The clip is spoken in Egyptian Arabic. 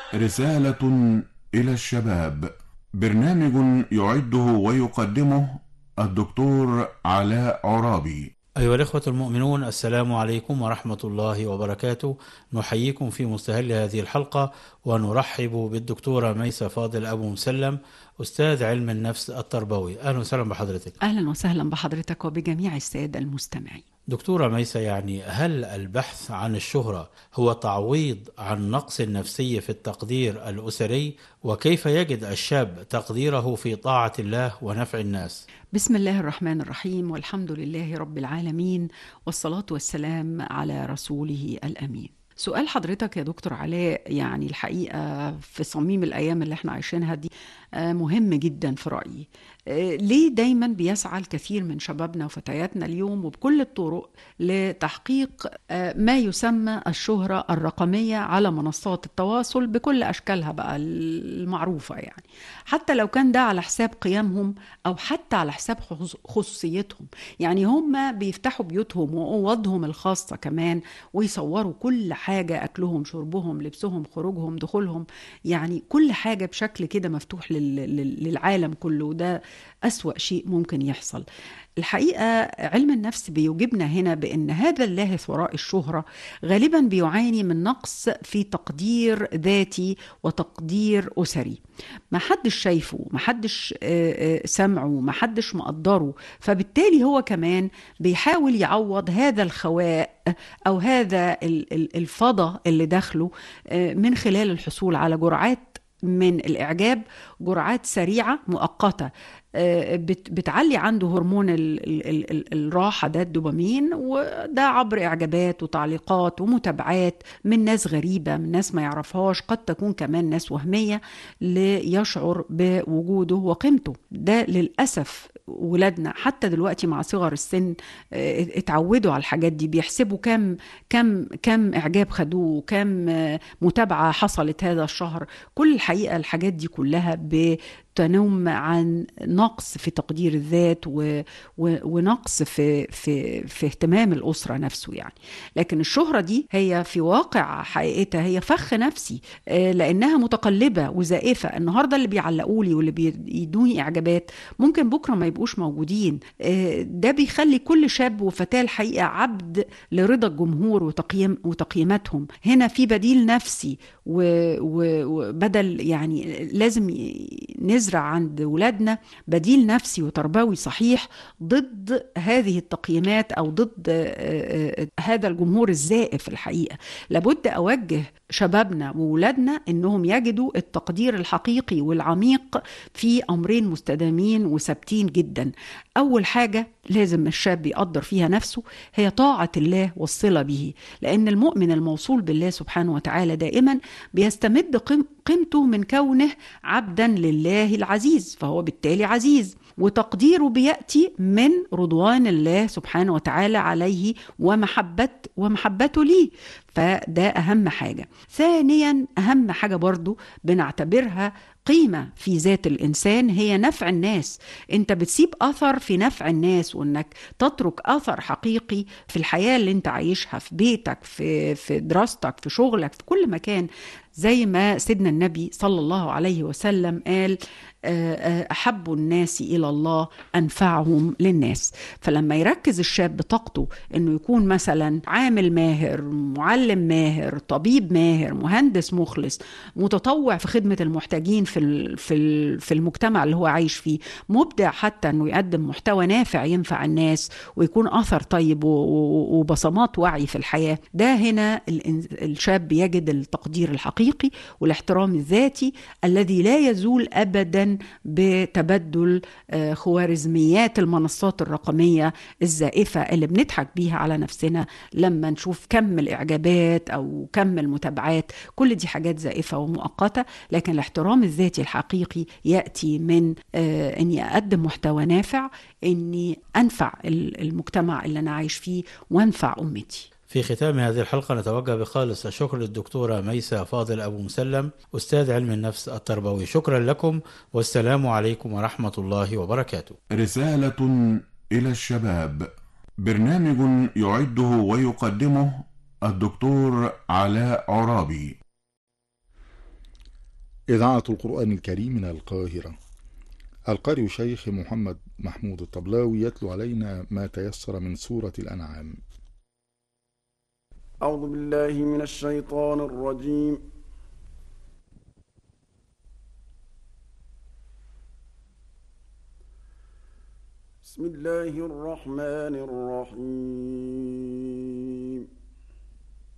رسالة إلى الشباب برنامج يعده ويقدمه الدكتور علاء عرابي أيها الإخوة المؤمنون السلام عليكم ورحمة الله وبركاته نحييكم في مستهل هذه الحلقة ونرحب بالدكتورة ميسة فاضل أبو مسلم أستاذ علم النفس التربوي أهلا وسهلا بحضرتك أهلا وسهلا بحضرتك وبجميع السادة المستمعين دكتورة ميسة يعني هل البحث عن الشهرة هو تعويض عن نقص النفسي في التقدير الأسري وكيف يجد الشاب تقديره في طاعة الله ونفع الناس بسم الله الرحمن الرحيم والحمد لله رب العالمين والصلاة والسلام على رسوله الأمين سؤال حضرتك يا دكتور علاء يعني الحقيقة في صميم الأيام اللي احنا عايشينها دي مهم جدا في رأيي ليه دايما بيسعى الكثير من شبابنا وفتياتنا اليوم وبكل الطرق لتحقيق ما يسمى الشهرة الرقمية على منصات التواصل بكل أشكالها بقى المعروفة يعني حتى لو كان ده على حساب قيمهم أو حتى على حساب خصوصيتهم يعني هم بيفتحوا بيوتهم وأوضهم الخاصة كمان ويصوروا كل حاجة أكلهم شربهم لبسهم خروجهم دخولهم يعني كل حاجة بشكل كده مفتوح للعالم كله وده أسوأ شيء ممكن يحصل الحقيقة علم النفس بيجيبنا هنا بأن هذا اللاهث وراء الشهرة غالبا بيعاني من نقص في تقدير ذاتي وتقدير أسري ما حدش شايفه ما حدش سمعه ما حدش مقدره فبالتالي هو كمان بيحاول يعوض هذا الخواء أو هذا الفضا اللي داخله من خلال الحصول على جرعات من الإعجاب جرعات سريعة مؤقتة بتعلي عنده هرمون الراحة ده الدوبامين وده عبر إعجابات وتعليقات ومتابعات من ناس غريبة من ناس ما يعرفهاش قد تكون كمان ناس وهمية ليشعر بوجوده وقيمته ده للأسف ولادنا حتى دلوقتي مع صغر السن اتعودوا على الحاجات دي بيحسبوا كم كم كم اعجاب خدوه كم متابعه حصلت هذا الشهر كل الحقيقه الحاجات دي كلها تنم عن نقص في تقدير الذات و... و... ونقص في في في اهتمام الاسره نفسه يعني لكن الشهره دي هي في واقع حقيقتها هي فخ نفسي لانها متقلبه وزائفه النهارده اللي بيعلقوا لي واللي بيدوني اعجابات ممكن بكره ما يبقوش موجودين ده بيخلي كل شاب وفتاه الحقيقه عبد لرضا الجمهور وتقييم وتقييماتهم هنا في بديل نفسي وبدل يعني لازم نزرع عند ولادنا بديل نفسي وتربوي صحيح ضد هذه التقييمات او ضد هذا الجمهور الزائف الحقيقه لابد اوجه شبابنا وولادنا انهم يجدوا التقدير الحقيقي والعميق في امرين مستدامين وثابتين جدا اول حاجه لازم الشاب يقدر فيها نفسه هي طاعه الله والصله به لان المؤمن الموصول بالله سبحانه وتعالى دائما بيستمد قيمته من كونه عبدا لله العزيز فهو بالتالي عزيز وتقديره بياتي من رضوان الله سبحانه وتعالى عليه ومحبه ومحبته ليه فده اهم حاجه ثانيا اهم حاجه برضو بنعتبرها قيمة في ذات الإنسان هي نفع الناس أنت بتسيب أثر في نفع الناس وأنك تترك أثر حقيقي في الحياة اللي أنت عايشها في بيتك في, في دراستك في شغلك في كل مكان زي ما سيدنا النبي صلى الله عليه وسلم قال أحب الناس إلى الله أنفعهم للناس فلما يركز الشاب بطاقته أنه يكون مثلا عامل ماهر معلم ماهر طبيب ماهر مهندس مخلص متطوع في خدمة المحتاجين في في المجتمع اللي هو عايش فيه مبدع حتى أنه يقدم محتوى نافع ينفع الناس ويكون أثر طيب وبصمات وعي في الحياة ده هنا الشاب يجد التقدير الحقيقي والاحترام الذاتي الذي لا يزول أبدا بتبدل خوارزميات المنصات الرقمية الزائفة اللي بنضحك بيها على نفسنا لما نشوف كم الإعجابات أو كم المتابعات كل دي حاجات زائفة ومؤقتة لكن الاحترام الذاتي الحقيقي يأتي من أني أقدم محتوى نافع أني أنفع المجتمع اللي أنا عايش فيه وأنفع أمتي في ختام هذه الحلقة نتوجه بخالص الشكر للدكتورة ميسة فاضل أبو مسلم أستاذ علم النفس التربوي شكرا لكم والسلام عليكم ورحمة الله وبركاته رسالة إلى الشباب برنامج يعده ويقدمه الدكتور علاء عرابي إذاعة القرآن الكريم من القاهرة القارئ شيخ محمد محمود الطبلاوي يتلو علينا ما تيسر من سورة الأنعام أعوذ بالله من الشيطان الرجيم بسم الله الرحمن الرحيم